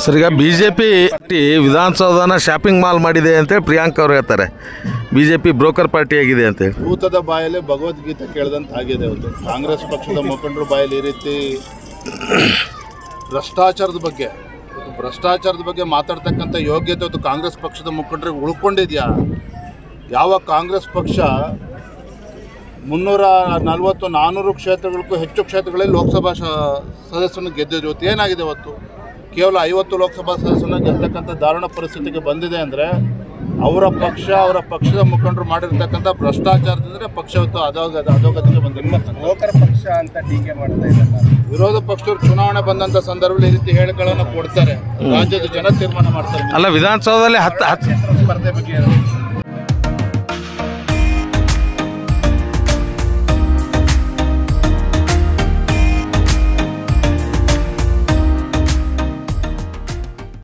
Sir ಈಗ B J P ವಿಧಾನಸೌಧನ shopping mall ಮಾಡಿದೆ ಅಂತೇಳಿ ಪ್ರಿಯಾಂಕ್ ಅವ್ರು ಹೇಳ್ತಾರೆ B J P broker party ಆಗಿದೆ ಅಂತೇಳಿ ಭೂತದ ಬಾಯಲ್ಲಿ ಭಗವದ್ಗೀತೆ ಕೇಳಿದಂತ ಆಗಿದೆ ಇವತ್ತು ಕಾಂಗ್ರೆಸ್ ಪಕ್ಷದ ಮುಖಂಡರು ಬಾಯಲ್ಲಿ ಈ ರೀತಿ ಭ್ರಷ್ಟಾಚಾರದ ಬಗ್ಗೆ ಇವತ್ತು ಭ್ರಷ್ಟಾಚಾರದ ಬಗ್ಗೆ ಮಾತಾಡ್ತಕ್ಕಂಥ ಯೋಗ್ಯತೆ ಇವತ್ತು ಕಾಂಗ್ರೆಸ್ ಪಕ್ಷದ ಮುಖಂಡರಿಗೆ ಉಳ್ಕೊಂಡಿದ್ಯಾ ಯಾವ ಕಾಂಗ್ರೆಸ್ ಪಕ್ಷ ಮುನ್ನೂರ ನಲವತ್ತು ನಾನ್ನೂರು ಕ್ಷೇತ್ರಗಳಿಗೂ ಹೆಚ್ಚು ಕ್ಷೇತ್ರಗಳಲ್ಲಿ ಲೋಕಸಭಾ ಶ ಸದಸ್ಯರನ್ನು ಗೆದ್ದಿದ್ರು ಇವತ್ತು ಏನಾಗಿದೆ ಇವತ್ತು ಕೇವಲ ಐವತ್ತು ಲೋಕಸಭಾ ಸದಸ್ಯರನ್ನ ಗೆಲ್ತಕ್ಕಂಥ ದಾರುಣ ಪರಿಸ್ಥಿತಿಗೆ ಬಂದಿದೆ ಅಂದರೆ ಅವರ ಪಕ್ಷ ಅವರ ಪಕ್ಷದ ಮುಖಂಡರು ಮಾಡಿರ್ತಕ್ಕಂಥ ಭ್ರಷ್ಟಾಚಾರದಿಂದಲೇ ಪಕ್ಷ ಇವತ್ತು ಅಧೋಗತ ಅಧೋಗತಿಗೆ ಬಂದಿದೆ ಬ್ರೋಕರ್ ಪಕ್ಷ ಅಂತ ಟೀಕೆ ಮಾಡ್ತಾ ಇದ್ದಾರೆ ವಿರೋಧ ಪಕ್ಷದವರು ಚುನಾವಣೆ ಬಂದಂಥ ಸಂದರ್ಭದಲ್ಲಿ ಈ ರೀತಿ ಹೇಳಿಕೆಗಳನ್ನು ಕೊಡ್ತಾರೆ ರಾಜ್ಯದ ಜನ ತೀರ್ಮಾನ ಮಾಡ್ತಾರೆ ಅಲ್ಲ ವಿಧಾನಸೌಧದಲ್ಲಿ ಹತ್ತು ಹತ್ತು ಸ್ಪರ್ಧೆ ಬಗ್ಗೆ ಏನು?